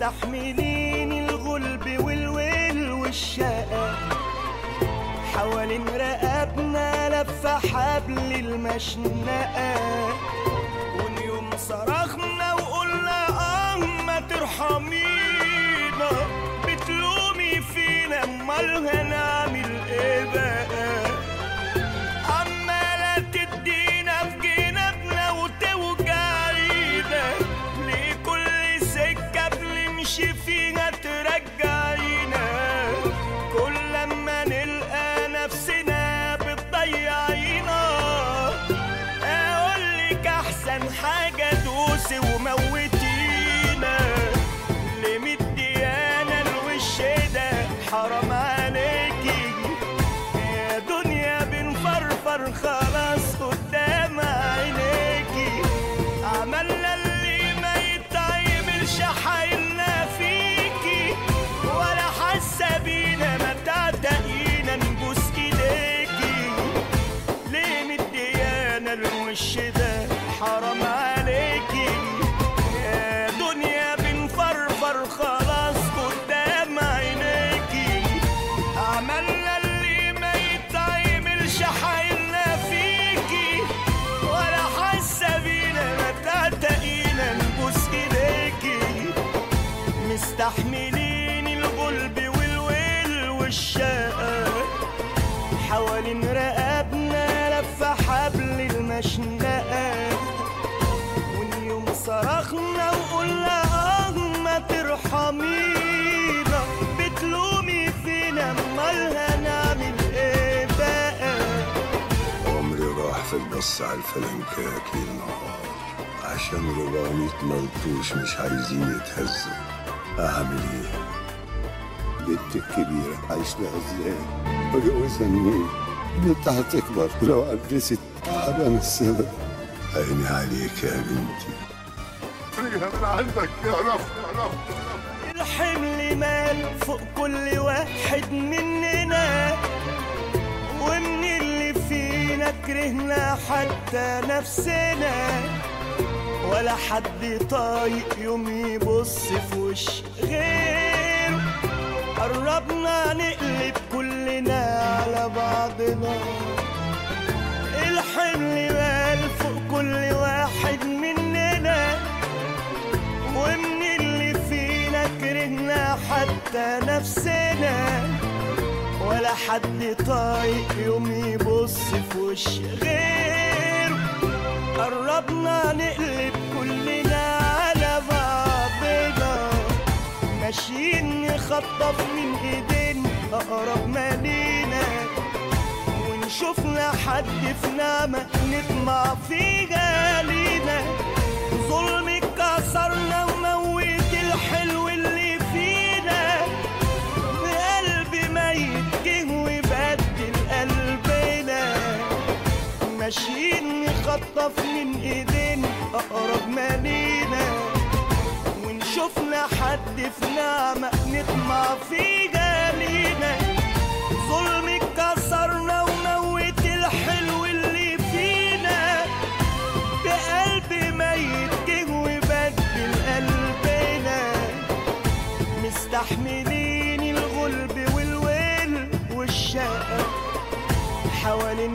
مستحملين الغلب والويل والشقا حوالين رقبنا لفة حبل المشنقة واليوم صرخنا وقلنا اه ما ترحمينا بتلومي فينا امال هنعمل ايه بقى عمالة تدينا في جنابنا وتوجعينا ليه كل سكة بنمشي فيها ترجعينا كل لما نلقى نفسنا بتضيعينا اقولك احسن حاجة دوسي وموتينا اللي مديانا الوش ده حرام عليكي يا دنيا بنفرفر خلاص قدام عينيكي عملنا اللي ما يتعملش حايلنا فيكي ولا حاسه بينا ما تعتقينا نبوس ايديكي ليه مديانا الوش ده حرام عليكي يا دنيا بنفرفر خلاص قدام عينيكي عملنا اللي ما يتعملش حايلنا فيكي ولا حاسه بينا ما تعتقينا نبوس ايديكي مستحملين الغلب والويل والشقا حوالين رقبنا لفة حبل المشنقة واليوم صرخنا وقلنا اه ما ترحمينا بتلومي فينا امال هنعمل ايه بقى عمري راح في البص على الفلنكات ليل نهار عشان 400 ملطوش مش عايزين يتهزوا اعمل ايه بنتي الكبيرة عايش لها ازاي وجوزها منين بنت هتكبر لو عجزت ابقى من السبب عيني عليك يا بنتي فيها من عندك يا رب يا رب الحمل مال فوق كل واحد مننا ومن اللي فينا كرهنا حتى نفسنا ولا حد طايق يوم يبص في وش غير قربنا نقلب كلنا على بعضنا الحمل مال فوق كل واحد مننا ومن اللي فينا كرهنا حتى نفسنا ولا حد طايق يوم يبص في وش غير قربنا نقلب كلنا على بعضنا ماشيين نخطف من ايدين اقرب ما لينا ونشوفنا حد في نعمة نطمع فيها لينا ظلم كسرنا وموت الحلو اللي فينا بقلب ميت جه وبدل قلبنا ماشيين نخطف من ايدين اقرب ما لينا ونشوفنا حد في نعمة نطمع فيها لينا ظلم كسرنا وموت الحلو اللي فينا بقلب ميت جه وبدل قلبنا مستحملين الغلب والويل والشقا حوالين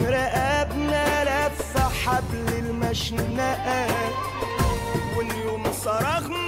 رقبنا لفة حبل المشنقة واليوم صرخنا